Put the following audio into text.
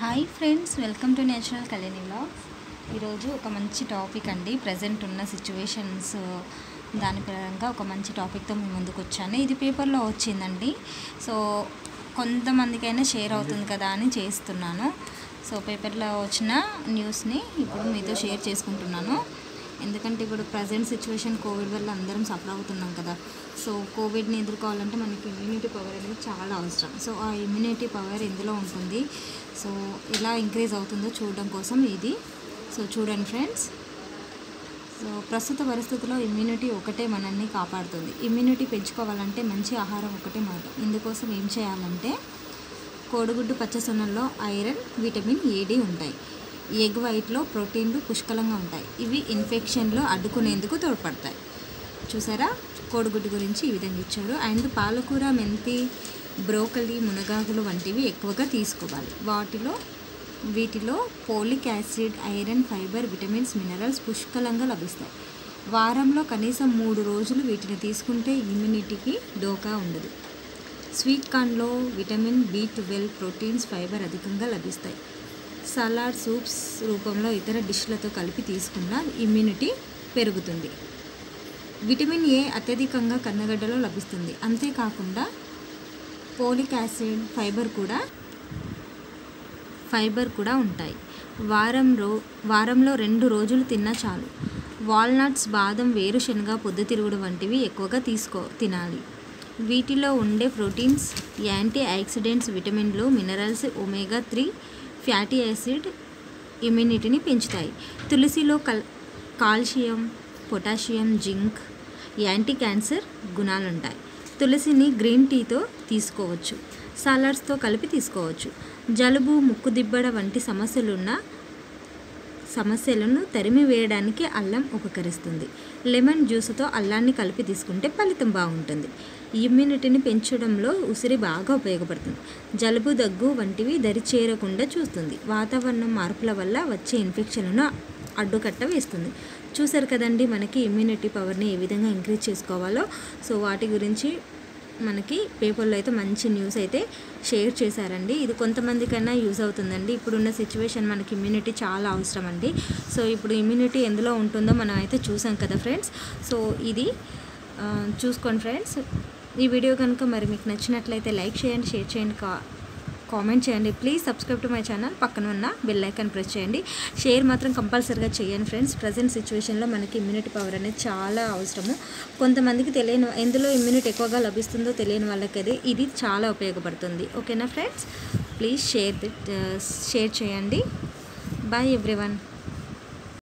hi friends welcome to natural Kalyani vlogs ఈరోజు ఒక మంచి టాపిక్ అండి ప్రజెంట్ ఉన్న సిచ్యువేషన్స్ దాని పరంగా ఒక మంచి టాపిక్తో మీ ముందుకు వచ్చాను ఇది పేపర్లో వచ్చిందండి సో కొంతమందికైనా షేర్ అవుతుంది కదా అని చేస్తున్నాను సో పేపర్లో వచ్చిన న్యూస్ని ఇప్పుడు మీతో షేర్ చేసుకుంటున్నాను ఎందుకంటే ఇప్పుడు ప్రజెంట్ సిచ్యువేషన్ కోవిడ్ వల్ల అందరం సఫర్ అవుతున్నాం కదా సో కోవిడ్ని ఎదుర్కోవాలంటే మనకి ఇమ్యూనిటీ పవర్ అనేది చాలా అవసరం సో ఆ ఇమ్యూనిటీ పవర్ ఎందులో ఉంటుంది సో ఎలా ఇంక్రీజ్ అవుతుందో చూడడం కోసం ఇది సో చూడండి ఫ్రెండ్స్ సో ప్రస్తుత పరిస్థితుల్లో ఇమ్యూనిటీ ఒకటే మనల్ని కాపాడుతుంది ఇమ్యూనిటీ పెంచుకోవాలంటే మంచి ఆహారం ఒకటే మాట ఇందుకోసం ఏం చేయాలంటే కోడిగుడ్డు పచ్చసొన్నల్లో ఐరన్ విటమిన్ ఏడి ఉంటాయి ఎగ్ వైట్లో ప్రోటీన్లు పుష్కలంగా ఉంటాయి ఇవి ఇన్ఫెక్షన్లో అడ్డుకునేందుకు తోడ్పడతాయి చూసారా కోడిగుడ్డు గురించి ఈ విధంగా ఇచ్చారు అండ్ పాలకూర మెంతి బ్రోకలి మునగాకులు వంటివి ఎక్కువగా తీసుకోవాలి వాటిలో వీటిలో folic acid iron fibre vitamins minerals పుష్కలంగా లభిస్తాయి వారంలో కనీసం మూడు రోజులు వీటిని తీసుకుంటే ఇమ్యూనిటీకి డోకా ఉండదు స్వీట్ కార్న్లో vitamin B twelve proteins fibre అధికంగా లభిస్తాయి సలాడ్ సూప్స్ రూపంలో ఇతర డిష్లతో కలిపి తీసుకున్న ఇమ్యూనిటీ పెరుగుతుంది విటమిన్ ఏ అత్యధికంగా కన్నగడ్డలో లభిస్తుంది అంతేకాకుండా పోలిక్ యాసిడ్ ఫైబర్ కూడా ఫైబర్ కూడా ఉంటాయి వారం రో వారంలో రెండు రోజులు తిన్నా చాలు వాల్నట్స్ బాదం వేరుశనగ పొద్దుతిరుగుడు వంటివి ఎక్కువగా తీసుకో తినాలి వీటిలో ఉండే ప్రోటీన్స్ యాంటీ ఆక్సిడెంట్స్ విటమిన్లు minerals omega three fatty acid ఇమ్యూనిటీని పెంచుతాయి తులసిలో కల్ calcium potassium zinc anti cancer గుణాలు ఉంటాయి తులసిని గ్రీన్ టీతో తీసుకోవచ్చు సలాడ్స్తో కలిపి తీసుకోవచ్చు జలుబు ముక్కు దిబ్బడ వంటి సమస్యలున్న సమస్యలను తరిమి వేయడానికి అల్లం ఉపకరిస్తుంది లెమన్ జ్యూస్తో అల్లాన్ని కలిపి తీసుకుంటే ఫలితం బాగుంటుంది ఇమ్యూనిటీని పెంచడంలో ఉసిరి బాగా ఉపయోగపడుతుంది జలుబు దగ్గు వంటివి దరి చేరకుండా చూస్తుంది వాతావరణం మార్పుల వల్ల వచ్చే ఇన్ఫెక్షన్లను అడ్డుకట్ట వేస్తుంది చూసారు కదండి మనకి ఇమ్యూనిటీ పవర్ని ఏ విధంగా ఇంక్రీజ్ చేసుకోవాలో సో వాటి గురించి మనకి పేపర్లో అయితే మంచి న్యూస్ అయితే షేర్ చేశారండి ఇది కొంతమందికైనా యూజ్ అవుతుందండి ఇప్పుడున్న సిచ్యువేషన్ మనకి ఇమ్యూనిటీ చాలా అవసరం అండి సో ఇప్పుడు ఇమ్యూనిటీ ఎందులో ఉంటుందో మనం అయితే చూసాం కదా ఫ్రెండ్స్ సో ఇది ఆ, చూసుకోండి ఫ్రెండ్స్ ఈ వీడియో కనుక మరి మీకు నచ్చినట్లయితే లైక్ చేయండి షేర్ చేయండి కా కామెంట్ చేయండి please subscribe to my channel పక్కన ఉన్న బెల్ ఐకాన్ ప్రెస్ చేయండి షేర్ మాత్రం కంపల్సరీగా చేయండి ఫ్రెండ్స్ ప్రజెంట్ సిచ్యువేషన్లో మనకి ఇమ్యూనిటీ పవర్ అనేది చాలా అవసరము కొంతమందికి తెలియని ఎందులో ఇమ్యూనిటీ ఎక్కువగా లభిస్తుందో తెలియని వాళ్ళకి అది ఇది చాలా ఉపయోగపడుతుంది ఓకేనా ఫ్రెండ్స్ ప్లీజ్ షేర్ షేర్ చేయండి బాయ్ ఎవ్రీవన్